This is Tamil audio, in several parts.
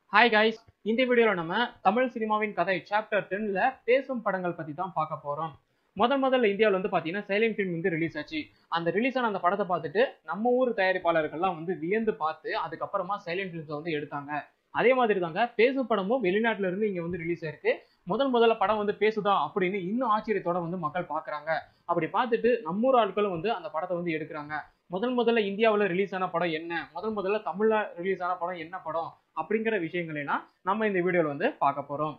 ஹாய் காய்ஸ் இந்த வீடியோவில் நம்ம தமிழ் சினிமாவின் கதை சாப்டர் டென்ல பேசும் படங்கள் பற்றி தான் பார்க்க போகிறோம் முதல் முதல்ல இந்தியாவில் வந்து பார்த்தீங்கன்னா சைலண்ட் ஃபிலிம் வந்து ரிலீஸ் ஆச்சு அந்த ரிலீஸ் ஆன அந்த படத்தை பார்த்துட்டு நம்ம ஊர் தயாரிப்பாளர்கள்லாம் வந்து வியந்து பார்த்து அதுக்கப்புறமா சைலண்ட் ஃபிலிம்ஸை வந்து எடுத்தாங்க அதே மாதிரி தாங்க பேசும் படமும் வெளிநாட்டுல இருந்து இங்க வந்து ரிலீஸ் ஆயிருக்கு முதல் முதல்ல படம் வந்து பேசுதா அப்படின்னு இன்னும் ஆச்சரியத்தோட வந்து மக்கள் பார்க்கறாங்க அப்படி பார்த்துட்டு நம்ம ஊர் ஆட்களும் வந்து அந்த படத்தை வந்து எடுக்கிறாங்க முதல் முதல்ல இந்தியாவில் ரிலீஸ் ஆன படம் என்ன முதல் முதல்ல தமிழ்ல ரிலீஸ் ஆன படம் என்ன படம் அப்படிங்கிற விஷயங்களை எல்லாம் நம்ம இந்த வீடியோவில் வந்து பார்க்க போறோம்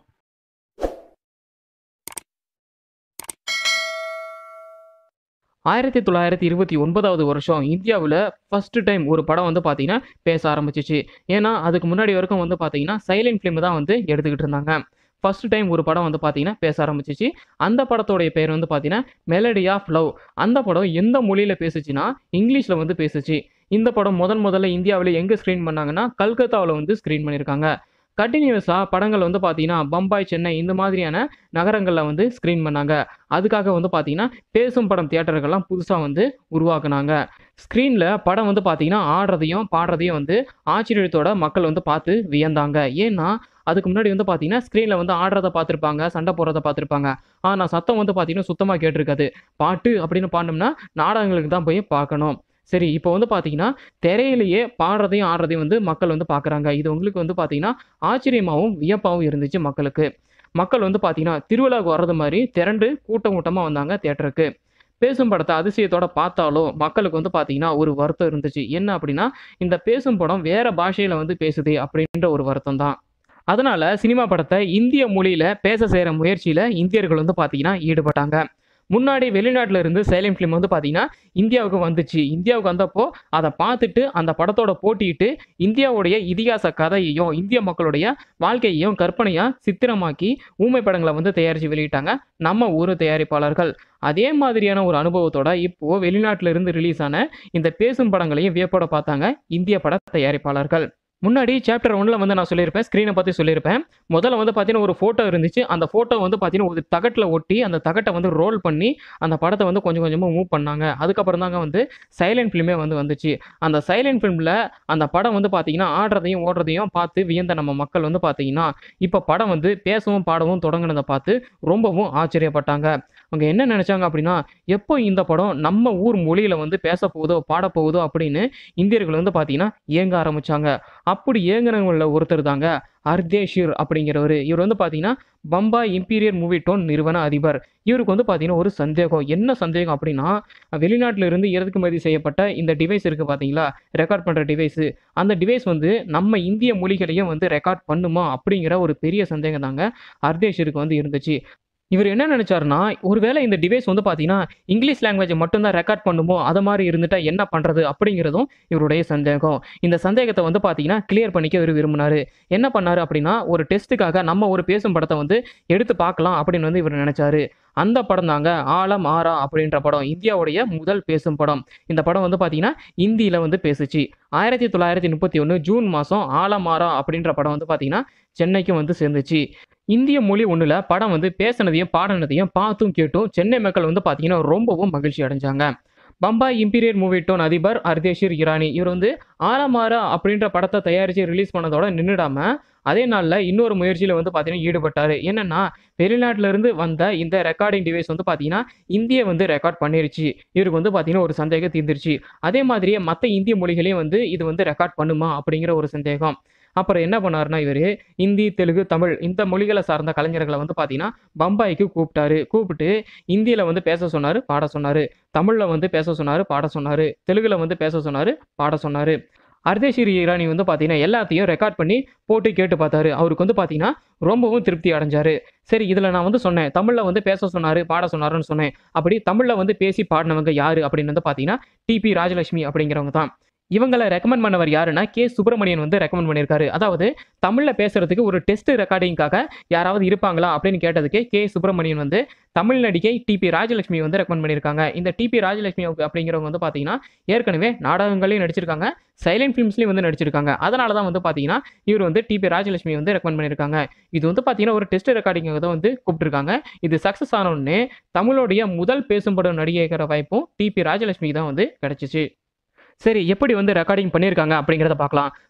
ஆயிரத்தி தொள்ளாயிரத்தி இருபத்தி ஒன்பதாவது வருஷம் இந்தியாவில் ஃபர்ஸ்ட் டைம் ஒரு படம் வந்து பார்த்தீங்கன்னா பேச ஆரம்பிச்சிச்சு ஏன்னா அதுக்கு முன்னாடி வரைக்கும் வந்து பார்த்தீங்கன்னா சைலண்ட் ஃபிலிம் தான் வந்து எடுத்துக்கிட்டு இருந்தாங்க ஃபர்ஸ்ட் டைம் ஒரு படம் வந்து பார்த்தீங்கன்னா பேச ஆரம்பிச்சிச்சு அந்த படத்தோடைய பேர் வந்து பார்த்தீங்கன்னா மெலடி ஆஃப் லவ் அந்த படம் எந்த மொழியில் பேசுச்சுன்னா இங்கிலீஷில் வந்து பேசுச்சு இந்த படம் முதன் முதல்ல இந்தியாவில் எங்கே ஸ்க்ரீன் பண்ணாங்கன்னா கல்கத்தாவில் வந்து ஸ்க்ரீன் பண்ணியிருக்காங்க கண்டினியூஸாக படங்கள் வந்து பார்த்தீங்கன்னா பம்பாய் சென்னை இந்த மாதிரியான நகரங்களில் வந்து ஸ்க்ரீன் பண்ணாங்க அதுக்காக வந்து பார்த்தீங்கன்னா பேசும் படம் தியேட்டர்கள்லாம் புதுசாக வந்து உருவாக்குனாங்க ஸ்க்ரீனில் படம் வந்து பார்த்தீங்கன்னா ஆடுறதையும் பாடுறதையும் வந்து ஆச்சரியத்தோட மக்கள் வந்து பார்த்து வியந்தாங்க ஏன்னா அதுக்கு முன்னாடி வந்து பார்த்தீங்கன்னா ஸ்க்ரீனில் வந்து ஆடுறத பார்த்துருப்பாங்க சண்டை போடுறத பார்த்துருப்பாங்க ஆனால் சத்தம் வந்து பார்த்தீங்கன்னா சுத்தமாக கேட்டிருக்காது பாட்டு அப்படின்னு பாடினோம்னா நாடகங்களுக்கு தான் போய் பார்க்கணும் சரி இப்போ வந்து பார்த்தீங்கன்னா திரையிலேயே பாடுறதையும் ஆடுறதையும் வந்து மக்கள் வந்து பார்க்குறாங்க இது உங்களுக்கு வந்து பார்த்தீங்கன்னா ஆச்சரியமாகவும் வியப்பாகவும் இருந்துச்சு மக்களுக்கு மக்கள் வந்து பார்த்தீங்கன்னா திருவிழாவுக்கு வர்றது மாதிரி திரண்டு கூட்டம் கூட்டமாக வந்தாங்க தேட்டருக்கு பேசும் படத்தை அதிசயத்தோட பார்த்தாலும் மக்களுக்கு வந்து பார்த்தீங்கன்னா ஒரு வருத்தம் இருந்துச்சு என்ன அப்படின்னா இந்த பேசும் படம் வேற பாஷையில் வந்து பேசுது அப்படின்ற ஒரு வருத்தம் தான் அதனால சினிமா படத்தை இந்திய மொழியில பேச செய்கிற முயற்சியில் இந்தியர்கள் வந்து பார்த்தீங்கன்னா ஈடுபட்டாங்க முன்னாடி வெளிநாட்டில் இருந்து சைலண்ட் ஃபிலிம் வந்து பார்த்தீங்கன்னா இந்தியாவுக்கு வந்துச்சு இந்தியாவுக்கு வந்தப்போ அதை பார்த்துட்டு அந்த படத்தோட போட்டியிட்டு இந்தியாவுடைய இதிகாச கதையையும் இந்திய மக்களுடைய வாழ்க்கையையும் கற்பனையாக சித்திரமாக்கி ஊமை படங்களை வந்து தயாரித்து வெளியிட்டாங்க நம்ம ஊர் தயாரிப்பாளர்கள் அதே மாதிரியான ஒரு அனுபவத்தோட இப்போ வெளிநாட்டில இருந்து ரிலீஸ் ஆன இந்த பேசும் படங்களையும் வியப்போட பார்த்தாங்க இந்திய பட தயாரிப்பாளர்கள் முன்னாடி சாப்டர் ஒன்ல வந்து நான் சொல்லியிருப்பேன் ஸ்க்ரீனை பற்றி சொல்லியிருப்பேன் முதல்ல வந்து பார்த்தீங்கன்னா ஒரு ஃபோட்டோ இருந்துச்சு அந்த ஃபோட்டோ வந்து பார்த்தீங்கன்னா ஒரு தகட்டில் ஒட்டி அந்த தகட்டை வந்து ரோல் பண்ணி அந்த படத்தை வந்து கொஞ்சம் கொஞ்சமாக மூவ் பண்ணாங்க அதுக்கப்புறம் தாங்க வந்து சைலண்ட் ஃபிலிமே வந்து வந்துச்சு அந்த சைலண்ட் ஃபிலிமில் அந்த படம் வந்து பார்த்தீங்கன்னா ஆடுறதையும் ஓடுறதையும் பார்த்து வியந்த நம்ம மக்கள் வந்து பார்த்தீங்கன்னா இப்போ படம் வந்து பேசவும் பாடவும் தொடங்கினதை பார்த்து ரொம்பவும் ஆச்சரியப்பட்டாங்க அவங்க என்ன நினச்சாங்க அப்படின்னா எப்போ இந்த படம் நம்ம ஊர் மொழியில் வந்து பேச போகுதோ பாட போகுதோ அப்படின்னு இந்தியர்கள் வந்து பார்த்தீங்கன்னா ஏங்க ஆரம்பிச்சாங்க அப்படி ஏங்குனவங்களில் ஒருத்தர் தாங்க அர்தேஷிர் அப்படிங்கிறவர் இவர் வந்து பார்த்தீங்கன்னா பம்பாய் இம்பீரியர் மூவி டோன் நிறுவன அதிபர் இவருக்கு வந்து பார்த்தீங்கன்னா ஒரு சந்தேகம் என்ன சந்தேகம் அப்படின்னா வெளிநாட்டில் இருந்து இறக்குமதி செய்யப்பட்ட இந்த டிவைஸ் இருக்குது பார்த்தீங்களா ரெக்கார்ட் பண்ணுற டிவைஸு அந்த டிவைஸ் வந்து நம்ம இந்திய மொழிகளையும் வந்து ரெக்கார்ட் பண்ணுமா அப்படிங்கிற ஒரு பெரிய சந்தேகம் தாங்க அர்தேஷிருக்கு வந்து இருந்துச்சு இவர் என்ன நினைச்சாருன்னா ஒருவேளை இந்த டிவைஸ் வந்து பார்த்தீங்கன்னா இங்கிலீஷ் லாங்குவேஜை மட்டும்தான் ரெக்கார்ட் பண்ணுமோ அதை மாதிரி இருந்துட்டா என்ன பண்ணுறது அப்படிங்கிறதும் இவருடைய சந்தேகம் இந்த சந்தேகத்தை வந்து பார்த்தீங்கன்னா கிளியர் பண்ணிக்க இவர் விரும்பினாரு என்ன பண்ணாரு அப்படின்னா ஒரு டெஸ்ட்டுக்காக நம்ம ஒரு பேசும் படத்தை வந்து எடுத்து பார்க்கலாம் அப்படின்னு வந்து இவர் நினைச்சாரு அந்த படம் தாங்க ஆலம் ஆரா அப்படின்ற படம் இந்தியாவுடைய முதல் பேசும் படம் இந்த படம் வந்து பார்த்தீங்கன்னா இந்தியில் வந்து பேசுச்சு ஆயிரத்தி தொள்ளாயிரத்தி முப்பத்தி ஒன்று ஜூன் மாதம் ஆலம் ஆரா அப்படின்ற படம் வந்து பார்த்தீங்கன்னா சென்னைக்கும் வந்து சேர்ந்துச்சு இந்திய மொழி ஒன்றில் படம் வந்து பேசினதையும் பாடினதையும் பார்த்தும் கேட்டும் சென்னை மக்கள் வந்து பார்த்தீங்கன்னா ரொம்பவும் மகிழ்ச்சி அடைஞ்சாங்க பம்பாய் இம்பீரியர் மூவி டோன் அதிபர் அர்தேஷிர் இரானி இவர் வந்து ஆலமாரா அப்படின்ற படத்தை தயாரித்து ரிலீஸ் பண்ணதோட நின்றுடாம அதே நாளில் இன்னொரு முயற்சியில் வந்து பார்த்தீங்கன்னா ஈடுபட்டார் என்னென்னா வெளிநாட்டிலேருந்து வந்த இந்த ரெக்கார்டிங் டிவைஸ் வந்து பார்த்தீங்கன்னா இந்திய வந்து ரெக்கார்ட் பண்ணிருச்சு இவருக்கு வந்து பார்த்தீங்கன்னா ஒரு சந்தேகம் தீர்ந்துருச்சு அதே மாதிரியே மற்ற இந்திய மொழிகளையும் வந்து இது வந்து ரெக்கார்ட் பண்ணுமா அப்படிங்கிற ஒரு சந்தேகம் அப்புறம் என்ன பண்ணாருன்னா இவர் ஹிந்தி தெலுங்கு தமிழ் இந்த மொழிகளை சார்ந்த கலைஞர்களை வந்து பார்த்தீங்கன்னா பம்பாய்க்கு கூப்பிட்டாரு கூப்பிட்டு இந்தியில் வந்து பேச சொன்னார் பாட சொன்னார் தமிழில் வந்து பேச சொன்னார் பாட சொன்னார் தெலுங்கில் வந்து பேச சொன்னார் பாட சொன்னார் அர்தேஷிரி இரானி வந்து பார்த்தீங்கன்னா எல்லாத்தையும் ரெக்கார்ட் பண்ணி போட்டு கேட்டு பார்த்தாரு அவருக்கு வந்து பார்த்தீங்கன்னா ரொம்பவும் திருப்தி அடைஞ்சாரு சரி இதில் நான் வந்து சொன்னேன் தமிழில் வந்து பேச சொன்னார் பாட சொன்னாருன்னு சொன்னேன் அப்படி தமிழில் வந்து பேசி பாடினவங்க யார் அப்படின்னு வந்து பார்த்தீங்கன்னா டிபி ராஜலட்சுமி அப்படிங்கிறவங்க தான் இவங்களை ரெக்கமெண்ட் பண்ணவர் யாருன்னா கே சுப்பிரமணியன் வந்து ரெக்கமெண்ட் பண்ணியிருக்காரு அதாவது தமிழில் பேசுறதுக்கு ஒரு டெஸ்ட் ரெக்கார்டிங்காக யாராவது இருப்பாங்களா அப்படின்னு கேட்டதுக்கு கே சுப்பிரமணியன் வந்து தமிழ் நடிகை டிபி ராஜலட்சுமி வந்து ரெக்கமெண்ட் பண்ணியிருக்காங்க இந்த டிபி ராஜலட்சுமி அப்படிங்கிறவங்க வந்து பார்த்தீங்கன்னா ஏற்கனவே நாடகங்களையும் நடிச்சிருக்காங்க சைலண்ட் ஃபிலிம்ஸ்லையும் வந்து நடிச்சிருக்காங்க அதனால தான் வந்து பார்த்தீங்கன்னா இவர் வந்து டிபி ராஜலட்சுமி வந்து ரெக்கமெண்ட் பண்ணியிருக்காங்க இது வந்து பார்த்தீங்கன்னா ஒரு டெஸ்ட் ரெக்கார்டிங்காக தான் வந்து கூப்பிட்டுருக்காங்க இது சக்ஸஸ் ஆனோடனே தமிழோடைய முதல் பேசும்படும் நடிகைக்கிற வாய்ப்பும் டிபி ராஜலட்சுமி தான் வந்து கிடச்சிச்சு சரி எப்படி வந்து ரெக்கார்டிங் பண்ணியிருக்காங்க அப்படிங்கிறத பார்க்கலாம்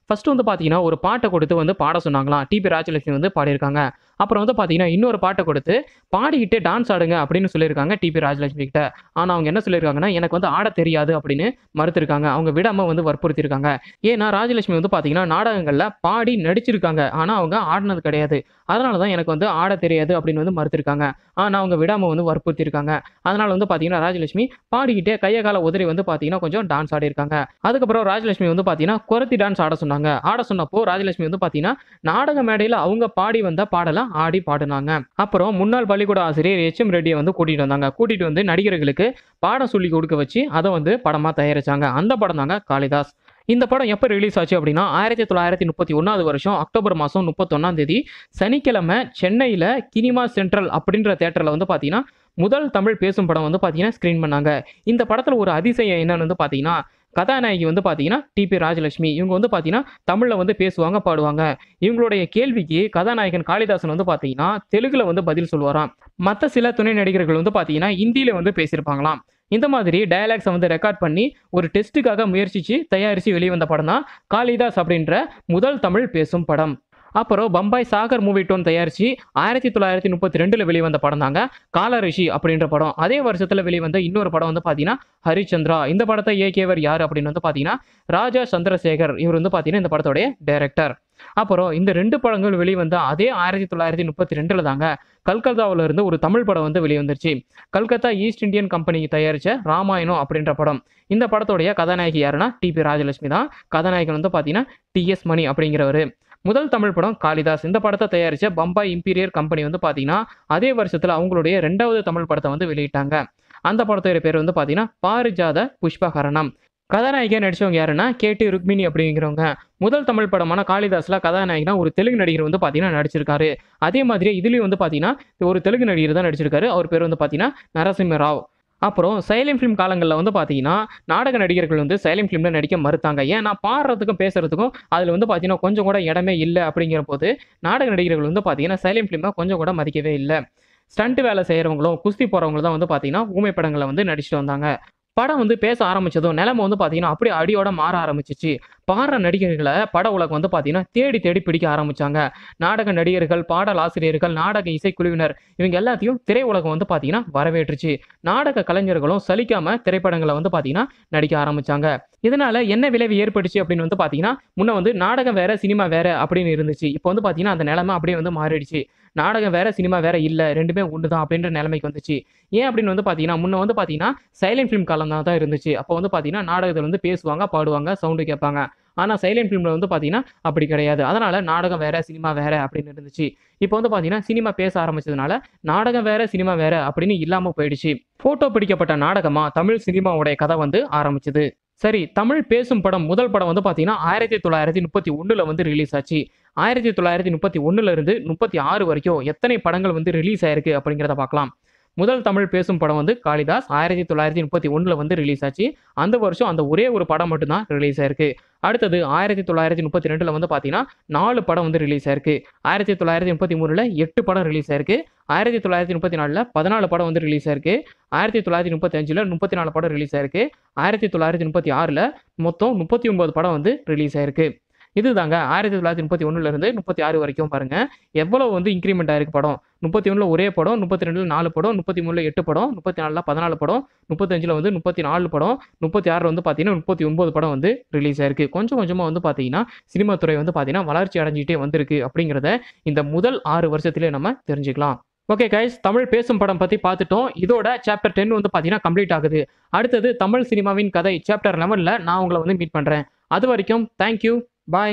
ஃபர்ஸ்ட் வந்து பார்த்தீங்கன்னா ஒரு பாட்டை கொடுத்து வந்து பாட சொன்னாங்களாம் டிபி ராஜலட்சுமி வந்து பாடியிருக்காங்க அப்புறம் வந்து பார்த்தீங்கன்னா இன்னொரு பாட்டை கொடுத்து பாடிக்கிட்டு டான்ஸ் ஆடுங்க அப்படின்னு சொல்லியிருக்காங்க டிபி ராஜலட்சுமி கிட்ட ஆனால் அவங்க என்ன சொல்லியிருக்காங்கன்னா எனக்கு வந்து ஆட தெரியாது அப்படின்னு மறுத்திருக்காங்க அவங்க விடாம வந்து வற்புறுத்திருக்காங்க ஏன்னா ராஜலட்சுமி வந்து பார்த்தீங்கன்னா நாடகங்களில் பாடி நடிச்சிருக்காங்க ஆனால் அவங்க ஆடினது கிடையாது அதனால தான் எனக்கு வந்து ஆட தெரியாது அப்படின்னு வந்து மறுத்திருக்காங்க ஆனால் அவங்க விடாம வந்து வற்புறுத்திருக்காங்க அதனால வந்து பார்த்தீங்கன்னா ராஜலட்சுமி பாடிக்கிட்டே கையை கால உதறி வந்து பார்த்தீங்கன்னா கொஞ்சம் டான்ஸ் ஆடி இருக்காங்க அதுக்கப்புறம் ராஜலட்சுமி வந்து பார்த்தீங்கன்னா குரத்தி டான்ஸ் ஆட சொன்னாங்க ஆட சொன்னப்போ ராஜலட்சுமி வந்து பார்த்தீங்கன்னா நாடக மேடையில் அவங்க பாடி வந்த பாடலாம் ஆடி பாடினாங்க அப்புறம் முன்னாள் பள்ளிக்கூட ஆசிரியர் எச் எம் ரெட்டியை வந்து கூட்டிட்டு வந்தாங்க கூட்டிட்டு வந்து நடிகர்களுக்கு பாடம் சொல்லி கொடுக்க வச்சு அதை வந்து படமா தயாரிச்சாங்க அந்த படம் தாங்க காளிதாஸ் இந்த படம் எப்போ ரிலீஸ் ஆச்சு அப்படின்னா ஆயிரத்தி தொள்ளாயிரத்தி முப்பத்தி ஒன்றாவது வருஷம் அக்டோபர் மாதம் முப்பத்தொன்னாம் தேதி சனிக்கிழமை சென்னையில் கினிமா சென்ட்ரல் அப்படின்ற தேட்டரில் வந்து பார்த்தீங்கன்னா முதல் தமிழ் பேசும் படம் வந்து பார்த்தீங்கன்னா ஸ்க்ரீன் பண்ணாங்க இந்த படத்தில் ஒரு அதிசயம் என்னன்னு வந்து பார்த்தீங்கன்னா கதாநாயகி வந்து பார்த்தீங்கன்னா டிபி ராஜலட்சுமி இவங்க வந்து பார்த்தீங்கன்னா தமிழில் வந்து பேசுவாங்க பாடுவாங்க இவங்களுடைய கேள்விக்கு கதாநாயகன் காளிதாசன் வந்து பார்த்தீங்கன்னா தெலுங்குல வந்து பதில் சொல்லுவாராம் மற்ற சில துணை நடிகர்கள் வந்து பார்த்தீங்கன்னா ஹிந்தியில வந்து பேசியிருப்பாங்களாம் இந்த மாதிரி டயலாக்ஸை வந்து ரெக்கார்ட் பண்ணி ஒரு டெஸ்ட்டுக்காக முயற்சிச்சு தயாரித்து வெளிவந்த படம் தான் காளிதாஸ் அப்படின்ற முதல் தமிழ் பேசும் படம் அப்புறம் பம்பாய் சாகர் மூவி டோன் தயாரித்து ஆயிரத்தி தொள்ளாயிரத்தி முப்பத்தி ரெண்டில் வெளிவந்த படம் தாங்க கால ரிஷி அப்படின்ற படம் அதே வருஷத்தில் வெளிவந்த இன்னொரு படம் வந்து பார்த்தீங்கன்னா ஹரிச்சந்திரா இந்த படத்தை இயக்கியவர் யார் அப்படின்னு வந்து பார்த்தீங்கன்னா ராஜா சந்திரசேகர் இவர் வந்து பார்த்தீங்கன்னா இந்த படத்தோடைய டைரக்டர் அப்புறம் இந்த ரெண்டு படங்கள் வெளிவந்த அதே ஆயிரத்தி தொள்ளாயிரத்தி முப்பத்தி ரெண்டில் தாங்க கல்கத்தாவில் இருந்து ஒரு தமிழ் படம் வந்து வெளிவந்துருச்சு கல்கத்தா ஈஸ்ட் இந்தியன் கம்பெனி தயாரித்த ராமாயணம் அப்படின்ற படம் இந்த படத்தோடைய கதாநாயகி யாருன்னா டிபி ராஜலட்சுமி தான் கதாநாயகன் வந்து பார்த்தீங்கன்னா டிஎஸ் மணி அப்படிங்கிறவர் முதல் தமிழ் படம் காளிதாஸ் இந்த படத்தை தயாரித்த பம்பாய் இம்பீரியர் கம்பெனி வந்து பார்த்தீங்கன்னா அதே வருஷத்தில் அவங்களுடைய ரெண்டாவது தமிழ் படத்தை வந்து வெளியிட்டாங்க அந்த படத்தோட பேர் வந்து பார்த்தீங்கன்னா பாரிஜாத புஷ்பகரணம் கதாநாயகியாக நடிச்சவங்க யாருன்னா கேடி ருக்மிணி அப்படிங்கிறவங்க முதல் தமிழ் படமான காளிதாஸ்ல கதாநாயகனா ஒரு தெலுங்கு நடிகர் வந்து பார்த்தீங்கன்னா நடிச்சிருக்காரு அதே மாதிரி இதுலேயும் வந்து பார்த்தீங்கன்னா ஒரு தெலுங்கு நடிகர் தான் நடிச்சிருக்காரு அவர் பேர் வந்து பார்த்தீங்கன்னா நரசிம்ம ராவ் அப்புறம் சைலண்ட் ஃபிலிம் காலங்களில் வந்து பார்த்தீங்கன்னா நாடக நடிகர்கள் வந்து சைலண்ட் ஃபிலிமில் நடிக்க மறுத்தாங்க ஏன்னா பாடுறதுக்கும் பேசுறதுக்கும் அதில் வந்து பார்த்தீங்கன்னா கொஞ்சம் கூட இடமே இல்லை அப்படிங்கிற போது நாடக நடிகர்கள் வந்து பார்த்தீங்கன்னா சைலண்ட் ஃபிலிமை கொஞ்சம் கூட மதிக்கவே இல்லை ஸ்டண்ட் வேலை செய்கிறவங்களும் குஸ்தி போகிறவங்களும் தான் வந்து பார்த்தீங்கன்னா ஊமை படங்களை வந்து நடிச்சுட்டு வந்தாங்க படம் வந்து பேச ஆரம்பிச்சதும் நிலைமை வந்து பார்த்தீங்கன்னா அப்படியே அடியோட மாற ஆரம்பிச்சிச்சு பாடுற நடிகர்களை பட உலகம் வந்து பார்த்தீங்கன்னா தேடி தேடி பிடிக்க ஆரம்பிச்சாங்க நாடக நடிகர்கள் பாடல் ஆசிரியர்கள் நாடக இசைக்குழுவினர் இவங்க எல்லாத்தையும் திரையுலகம் வந்து பார்த்தீங்கன்னா வரவேற்றுச்சு நாடக கலைஞர்களும் சலிக்காம திரைப்படங்களை வந்து பார்த்தீங்கன்னா நடிக்க ஆரம்பிச்சாங்க இதனால என்ன விளைவு ஏற்பட்டுச்சு அப்படின்னு வந்து பார்த்தீங்கன்னா முன்ன வந்து நாடகம் வேற சினிமா வேற அப்படின்னு இருந்துச்சு இப்போ வந்து பார்த்தீங்கன்னா அந்த நிலைமை அப்படியே வந்து மாறிடுச்சு நாடகம் வேற சினிமா வேற இல்லை ரெண்டுமே ஒன்று தான் அப்படின்ற நிலைமைக்கு வந்துச்சு ஏன் அப்படின்னு வந்து பார்த்தீங்கன்னா முன்ன வந்து பார்த்தீங்கன்னா சைலண்ட் ஃபிலிம் காலம் தான் இருந்துச்சு அப்போ வந்து பார்த்தீங்கன்னா நாடகத்தில் வந்து பேசுவாங்க பாடுவாங்க சவுண்டு கேட்பாங்க ஆனால் சைலண்ட் ஃபிலிமில் வந்து பார்த்தீங்கன்னா அப்படி கிடையாது அதனால நாடகம் வேற சினிமா வேற அப்படின்னு இருந்துச்சு இப்போ வந்து பார்த்தீங்கன்னா சினிமா பேச ஆரம்பிச்சதுனால நாடகம் வேற சினிமா வேற அப்படின்னு இல்லாமல் போயிடுச்சு ஃபோட்டோ பிடிக்கப்பட்ட நாடகமா தமிழ் சினிமாவுடைய கதை வந்து ஆரம்பிச்சது சரி தமிழ் பேசும் படம் முதல் படம் வந்து பார்த்தீங்கன்னா ஆயிரத்தி தொள்ளாயிரத்தி முப்பத்தி ஒன்றில் வந்து ரிலீஸ் ஆச்சு ஆயிரத்தி தொள்ளாயிரத்தி முப்பத்தி ஒன்றுல இருந்து முப்பத்தி ஆறு வரைக்கும் எத்தனை படங்கள் வந்து ரிலீஸ் ஆயிருக்கு அப்படிங்கிறத பார்க்கலாம் முதல் தமிழ் பேசும் படம் வந்து காளிதாஸ் ஆயிரத்தி தொள்ளாயிரத்தி முப்பத்தி ஒன்றில் வந்து ரிலீஸ் ஆச்சு அந்த வருஷம் அந்த ஒரே ஒரு படம் மட்டும்தான் ரிலீஸ் ஆயிருக்கு அடுத்தது ஆயிரத்தி தொள்ளாயிரத்தி முப்பத்தி ரெண்டில் வந்து பார்த்தீங்கன்னா நாலு படம் வந்து ரிலீஸ் ஆயிருக்கு ஆயிரத்தி தொள்ளாயிரத்தி முப்பத்தி மூணில் எட்டு படம் ரிலீஸ் ஆயிருக்கு ஆயிரத்தி தொள்ளாயிரத்தி முப்பத்தி நாலில் பதினாலு படம் வந்து ரிலீஸ் ஆயிருக்கு ஆயிரத்தி தொள்ளாயிரத்தி முப்பத்தி அஞ்சில் முப்பத்தி நாலு படம் ரிலீஸ் ஆயிருக்கு ஆயிரத்தி தொள்ளாயிரத்தி முப்பத்தி ஆறில் மொத்தம் முப்பத்தி ஒன்பது படம் வந்து ரிலீஸ் ஆயிருக்கு இதுதாங்க ஆயிரத்தி தொள்ளாயிரத்தி முப்பத்தி ஒன்றுலேருந்து முப்பத்தி ஆறு வரைக்கும் பாருங்க எவ்வளோ வந்து இன்க்ரிமெண்ட் ஆயிருக்கு படம் முப்பத்தி ஒன்றில் ஒரே படம் முப்பத்தி ரெண்டில் நாலு படம் முப்பத்தி மூணில் எட்டு படம் முப்பத்தி நாலில் பதினாலு படம் முப்பத்தஞ்சில் வந்து முப்பத்தி நாலு படம் முப்பத்தி ஆறில் வந்து பார்த்தீங்கன்னா முப்பத்தி ஒன்பது படம் வந்து ரிலீஸ் ஆயிருக்கு கொஞ்சம் கொஞ்சமாக வந்து பார்த்தீங்கன்னா சினிமா துறை வந்து பார்த்தீங்கன்னா வளர்ச்சி அடைஞ்சிட்டே வந்திருக்கு அப்படிங்கிறத இந்த முதல் ஆறு வருஷத்திலே நம்ம தெரிஞ்சுக்கலாம் ஓகே கைஸ் தமிழ் பேசும் படம் பற்றி பார்த்துட்டோம் இதோட சாப்டர் டென் வந்து பார்த்தீங்கன்னா கம்ப்ளீட் ஆகுது அடுத்தது தமிழ் சினிமாவின் கதை சாப்டர் லெவனில் நான் உங்களை வந்து மீட் பண்ணுறேன் அது வரைக்கும் தேங்க்யூ பாய்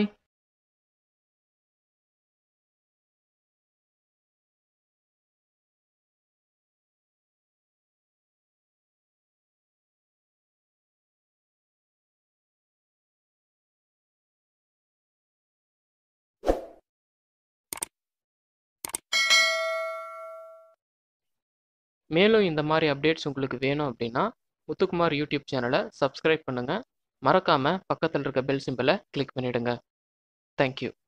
மேலும் இந்த மாதிரி அப்டேட்ஸ் உங்களுக்கு வேணும் அப்படின்னா முத்துக்குமார் யூடியூப் சேனலை சப்ஸ்கிரைப் பண்ணுங்கள் மறக்காமல் பக்கத்தில் இருக்க பெல் சிம்பிளை கிளிக் பண்ணிவிடுங்க தேங்க்யூ